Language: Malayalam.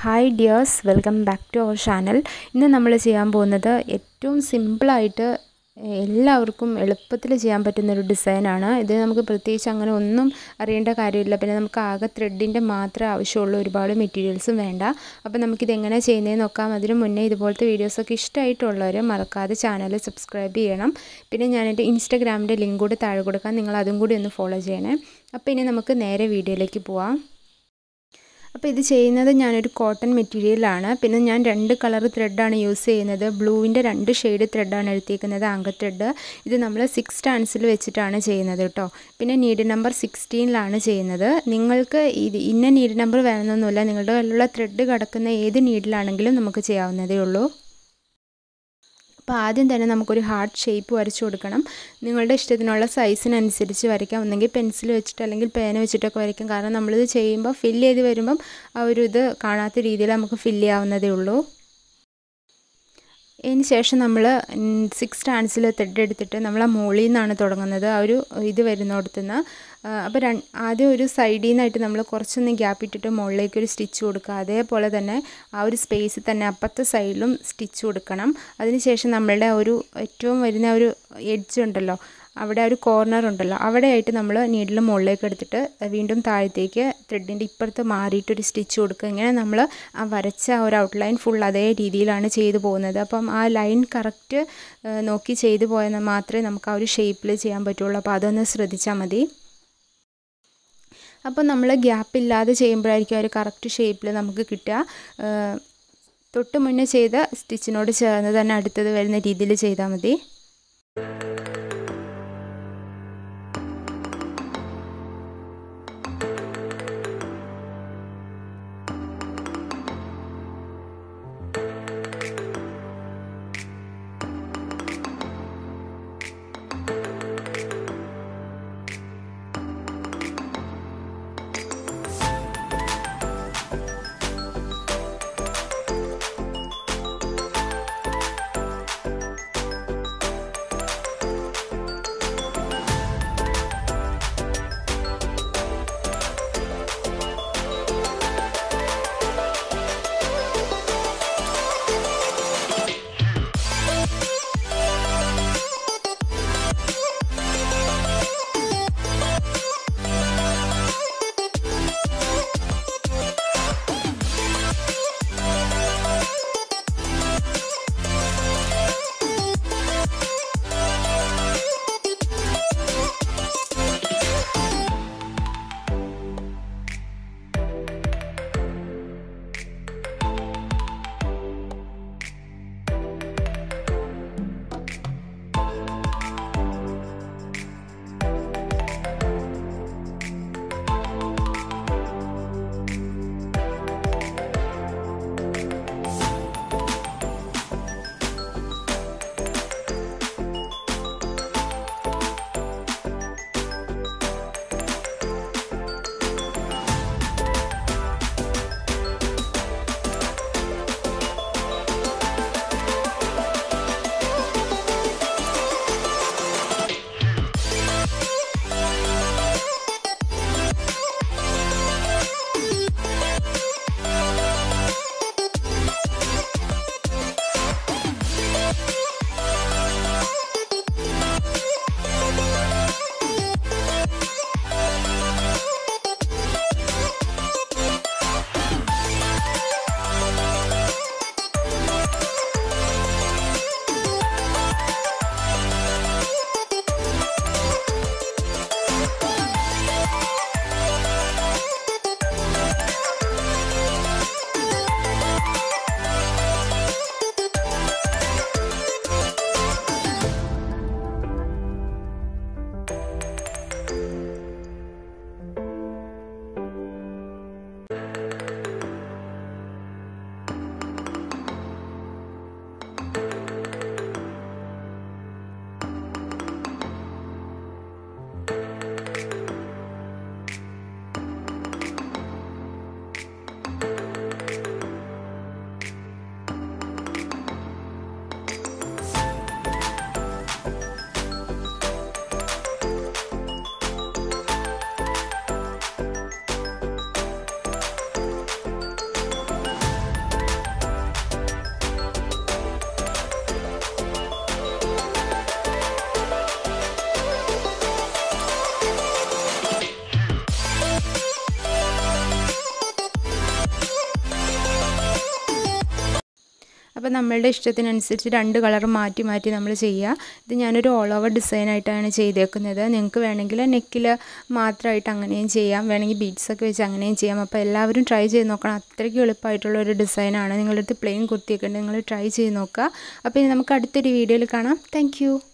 hi dears welcome back to our channel ഇന്ന് നമ്മൾ ചെയ്യാൻ പോകുന്നത് ഏറ്റവും സിമ്പിളായിട്ട് എല്ലാവർക്കും എളുപ്പത്തിൽ ചെയ്യാൻ പറ്റുന്ന ഒരു ഡിസൈനാണ് ഇത് നമുക്ക് പ്രത്യേകിച്ച് അങ്ങനെ ഒന്നും അറിയേണ്ട കാര്യമില്ല പിന്നെ നമുക്ക് ആകെ ത്രെഡിൻ്റെ മാത്രമേ ആവശ്യമുള്ളൂ ഒരുപാട് മെറ്റീരിയൽസും വേണ്ട അപ്പോൾ നമുക്കിത് എങ്ങനെ ചെയ്യുന്നതെന്ന് നോക്കാം അതിന് മുന്നേ ഇതുപോലത്തെ വീഡിയോസൊക്കെ ഇഷ്ടമായിട്ടുള്ളവർ മറക്കാതെ ചാനൽ സബ്സ്ക്രൈബ് ചെയ്യണം പിന്നെ ഞാൻ എൻ്റെ ഇൻസ്റ്റാഗ്രാമിൻ്റെ ലിങ്ക് കൂടി താഴെ കൊടുക്കാം നിങ്ങൾ അതും കൂടി ഒന്ന് ഫോളോ ചെയ്യണേ അപ്പോൾ ഇനി നമുക്ക് നേരെ വീഡിയോയിലേക്ക് പോവാം അപ്പോൾ ഇത് ചെയ്യുന്നത് ഞാനൊരു കോട്ടൺ മെറ്റീരിയലാണ് പിന്നെ ഞാൻ രണ്ട് കളർ ത്രെഡാണ് യൂസ് ചെയ്യുന്നത് ബ്ലൂവിൻ്റെ രണ്ട് ഷെയ്ഡ് ത്രെഡാണ് എടുത്തിരിക്കുന്നത് ആങ്ക ത്രെഡ് ഇത് നമ്മൾ സിക്സ് സ്റ്റാൻസിൽ വെച്ചിട്ടാണ് ചെയ്യുന്നത് കേട്ടോ പിന്നെ നീഡ് നമ്പർ സിക്സ്റ്റീനിലാണ് ചെയ്യുന്നത് നിങ്ങൾക്ക് ഇത് ഇന്ന നീഡ് നമ്പർ വേണമെന്നൊന്നുമില്ല നിങ്ങളുടെ കയ്യിലുള്ള ത്രെഡ് കിടക്കുന്ന ഏത് നീഡിലാണെങ്കിലും നമുക്ക് ചെയ്യാവുന്നതേ ഉള്ളൂ അപ്പോൾ ആദ്യം തന്നെ നമുക്കൊരു ഹാർട്ട് ഷേപ്പ് വരച്ചു കൊടുക്കണം നിങ്ങളുടെ ഇഷ്ടത്തിനുള്ള സൈസിനനുസരിച്ച് വരയ്ക്കാം ഒന്നെങ്കിൽ പെൻസിൽ വെച്ചിട്ട് അല്ലെങ്കിൽ പേന വെച്ചിട്ടൊക്കെ വരയ്ക്കാം കാരണം നമ്മളിത് ചെയ്യുമ്പോൾ ഫില്ല് ചെയ്ത് വരുമ്പം ആ ഒരു ഇത് കാണാത്ത രീതിയിൽ നമുക്ക് ഫില്ല് ചെയ്യാവുന്നതേ ഉള്ളൂ അതിന് ശേഷം നമ്മൾ സിക്സ് സ്റ്റാൻസിൽ ത്രെഡ് എടുത്തിട്ട് നമ്മൾ ആ മുകളിൽ നിന്നാണ് തുടങ്ങുന്നത് ആ ഒരു ഇത് വരുന്നിടത്തുനിന്ന് അപ്പോൾ ര ആദ്യം ഒരു സൈഡിൽ നിന്നായിട്ട് നമ്മൾ കുറച്ചൊന്ന് ഗ്യാപ്പ് ഇട്ടിട്ട് മുകളിലേക്ക് ഒരു സ്റ്റിച്ച് കൊടുക്കുക അതേപോലെ തന്നെ ആ ഒരു സ്പേസിൽ തന്നെ അപ്പുറത്തെ സൈഡിലും സ്റ്റിച്ച് കൊടുക്കണം അതിനുശേഷം നമ്മളുടെ ഒരു ഏറ്റവും വരുന്ന ഒരു എഡ്ജ് ഉണ്ടല്ലോ അവിടെ ഒരു കോർണർ ഉണ്ടല്ലോ അവിടെയായിട്ട് നമ്മൾ നീഡിൽ മുകളിലേക്ക് എടുത്തിട്ട് വീണ്ടും താഴത്തേക്ക് ത്രെഡിൻ്റെ ഇപ്പുറത്ത് മാറിയിട്ടൊരു സ്റ്റിച്ച് കൊടുക്കുക ഇങ്ങനെ നമ്മൾ ആ വരച്ച ആ ഒരു ഔട്ട്ലൈൻ ഫുൾ അതേ രീതിയിലാണ് ചെയ്തു പോകുന്നത് അപ്പം ആ ലൈൻ കറക്റ്റ് നോക്കി ചെയ്തു പോയാൽ മാത്രമേ നമുക്ക് ആ ഒരു ഷേപ്പിൽ ചെയ്യാൻ പറ്റുള്ളൂ അപ്പോൾ അതൊന്ന് ശ്രദ്ധിച്ചാൽ മതി അപ്പോൾ നമ്മൾ ഗ്യാപ്പ് ഇല്ലാതെ ചെയ്യുമ്പോഴായിരിക്കും ഒരു കറക്റ്റ് ഷേപ്പിൽ നമുക്ക് കിട്ടുക തൊട്ട് മുന്നേ ചെയ്ത സ്റ്റിച്ചിനോട് ചേർന്ന് തന്നെ അടുത്തത് വരുന്ന രീതിയിൽ ചെയ്താൽ മതി നമ്മളുടെ ഇഷ്ടത്തിനനുസരിച്ച് രണ്ട് കളർ മാറ്റി മാറ്റി നമ്മൾ ചെയ്യുക ഇത് ഞാനൊരു ഓൾ ഓവർ ഡിസൈനായിട്ടാണ് ചെയ്തേക്കുന്നത് നിങ്ങൾക്ക് വേണമെങ്കിൽ നെക്കിൽ മാത്രമായിട്ട് അങ്ങനെയും ചെയ്യാം വേണമെങ്കിൽ ബീഡ്സൊക്കെ വെച്ച് അങ്ങനെയും ചെയ്യാം അപ്പോൾ എല്ലാവരും ട്രൈ ചെയ്ത് നോക്കണം അത്രയ്ക്ക് എളുപ്പമായിട്ടുള്ള ഒരു ഡിസൈനാണ് നിങ്ങളുടെ അടുത്ത് പ്ലെയിൻ കുർത്തിയൊക്കെ ഉണ്ട് നിങ്ങൾ ട്രൈ ചെയ്ത് നോക്കുക അപ്പോൾ ഇനി നമുക്ക് അടുത്തൊരു വീഡിയോയിൽ കാണാം താങ്ക്